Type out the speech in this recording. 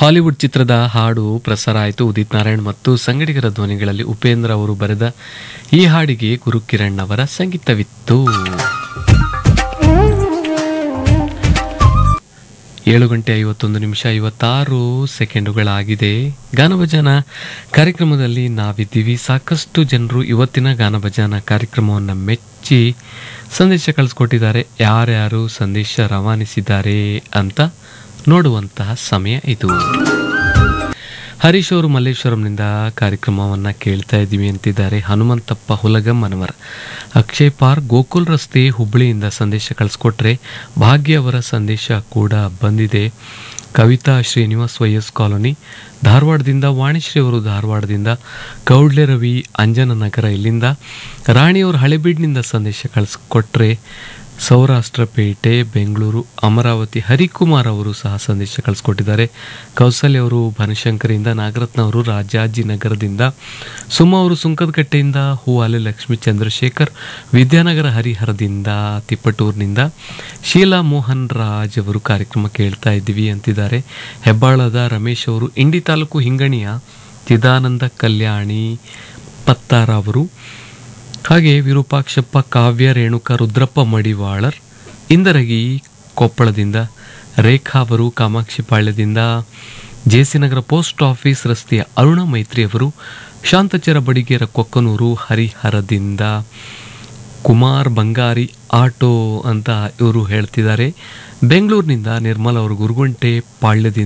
Hollywood ಚಿತ್ರದ ಹಾಡು ಪ್ರಸಾರ ಆಯಿತು ಉದಿತ್ ನಾರಾಯಣ್ ಮತ್ತು ಸಂಗಡಿಗರ ಧ್ವನಿಗಳಲ್ಲಿ ಉಪೇಂದ್ರ ಅವರು ಬರೆದ ಈ ಹಾಡಿಗೆ ಗುರುಕಿರಣ್ ಅವರ ಸಂಗೀತವಿತ್ತು ಏಳು ಗಂಟೆ ಐವತ್ತೊಂದು ನಿಮಿಷ ಐವತ್ತಾರು ಸೆಕೆಂಡುಗಳಾಗಿದೆ ಗಾನಭಜನ ಕಾರ್ಯಕ್ರಮದಲ್ಲಿ ನಾವಿದ್ದೀವಿ ಸಾಕಷ್ಟು ಜನರು ಇವತ್ತಿನ ಗಾನಭಜನ ಕಾರ್ಯಕ್ರಮವನ್ನು ಮೆಚ್ಚಿ ಸಂದೇಶ ಕಳಿಸ್ಕೊಟ್ಟಿದ್ದಾರೆ ಯಾರ್ಯಾರು ಸಂದೇಶ ರವಾನಿಸಿದ್ದಾರೆ ಅಂತ ನೋಡುವಂತಹ ಸಮಯ ಇದು ಹರೀಶ್ ಅವರು ಮಲ್ಲೇಶ್ವರಂನಿಂದ ಕಾರ್ಯಕ್ರಮವನ್ನು ಕೇಳ್ತಾ ಇದ್ದೀವಿ ಅಂತಿದ್ದಾರೆ ಹನುಮಂತಪ್ಪ ಹುಲಗಮ್ಮನವರ ಅಕ್ಷಯ್ ಪಾರ್ಕ್ ಗೋಕುಲ್ ರಸ್ತೆ ಹುಬ್ಬಳ್ಳಿಯಿಂದ ಸಂದೇಶ ಕಳಿಸ್ಕೊಟ್ರೆ ಭಾಗ್ಯ ಅವರ ಸಂದೇಶ ಕೂಡ ಬಂದಿದೆ ಕವಿತಾ ಶ್ರೀನಿವಾಸ್ ವೈಎಸ್ ಕಾಲೋನಿ ಧಾರವಾಡದಿಂದ ವಾಣಿಶ್ರೀ ಅವರು ಧಾರವಾಡದಿಂದ ಕೌಡ್ಲೆ ರವಿ ಅಂಜನ ನಗರ ಇಲ್ಲಿಂದ ರಾಣಿಯವರು ಹಳೆಬೀಡಿನಿಂದ ಸಂದೇಶ ಕಳಿಸ್ಕೊಟ್ರೆ ಸೌರಾಷ್ಟ್ರ ಪೇಟೆ ಬೆಂಗಳೂರು ಅಮರಾವತಿ ಹರಿಕುಮಾರ್ ಅವರು ಸಹ ಸಂದೇಶ ಕಳಿಸ್ಕೊಟ್ಟಿದ್ದಾರೆ ಕೌಸಲ್ಯ ಅವರು ಬನಶಂಕರಿಯಿಂದ ನಾಗರತ್ನ ಅವರು ರಾಜಾಜಿನಗರದಿಂದ ಸುಮ ಅವರು ಸುಂಕದಕಟ್ಟೆಯಿಂದ ಹೂವಾಲೆ ಲಕ್ಷ್ಮೀ ಚಂದ್ರಶೇಖರ್ ವಿದ್ಯಾನಗರ ಹರಿಹರದಿಂದ ತಿಪ್ಪಟೂರಿನಿಂದ ಶೀಲಾ ಮೋಹನ್ ರಾಜ್ ಅವರು ಕಾರ್ಯಕ್ರಮ ಕೇಳ್ತಾ ಇದ್ದೀವಿ ಅಂತಿದ್ದಾರೆ ಹೆಬ್ಬಾಳದ ರಮೇಶ್ ಅವರು ಇಂಡಿ ತಾಲೂಕು ಹಿಂಗಣಿಯ ಚಿದಾನಂದ ಕಲ್ಯಾಣಿ ಪತ್ತಾರ ಅವರು ಹಾಗೆ ವಿರೂಪಾಕ್ಷಪ್ಪ ಕಾವ್ಯ ರೇಣುಕ ರುದ್ರಪ್ಪ ಮಡಿವಾಳರ್ ಇಂದರಗಿ ಕೊಪ್ಪಳದಿಂದ ರೇಖಾ ಅವರು ಕಾಮಾಕ್ಷಿಪಾಳ್ಯದಿಂದ ಜೆಸಿನಗರ ಪೋಸ್ಟ್ ಆಫೀಸ್ ರಸ್ತೆಯ ಅರುಣ ಮೈತ್ರಿ ಅವರು ಶಾಂತಚರ ಬಡಿಗೇರ ಕೊಕ್ಕನೂರು ಹರಿಹರದಿಂದ ಕುಮಾರ್ ಬಂಗಾರಿ ಆಟೋ ಅಂತ ಇವರು ಹೇಳ್ತಿದ್ದಾರೆ ಬೆಂಗಳೂರಿನಿಂದ ನಿರ್ಮಲ್ ಅವರು ಗುರುಗುಂಟೆ ಪಾಳ್ಯದಿಂದ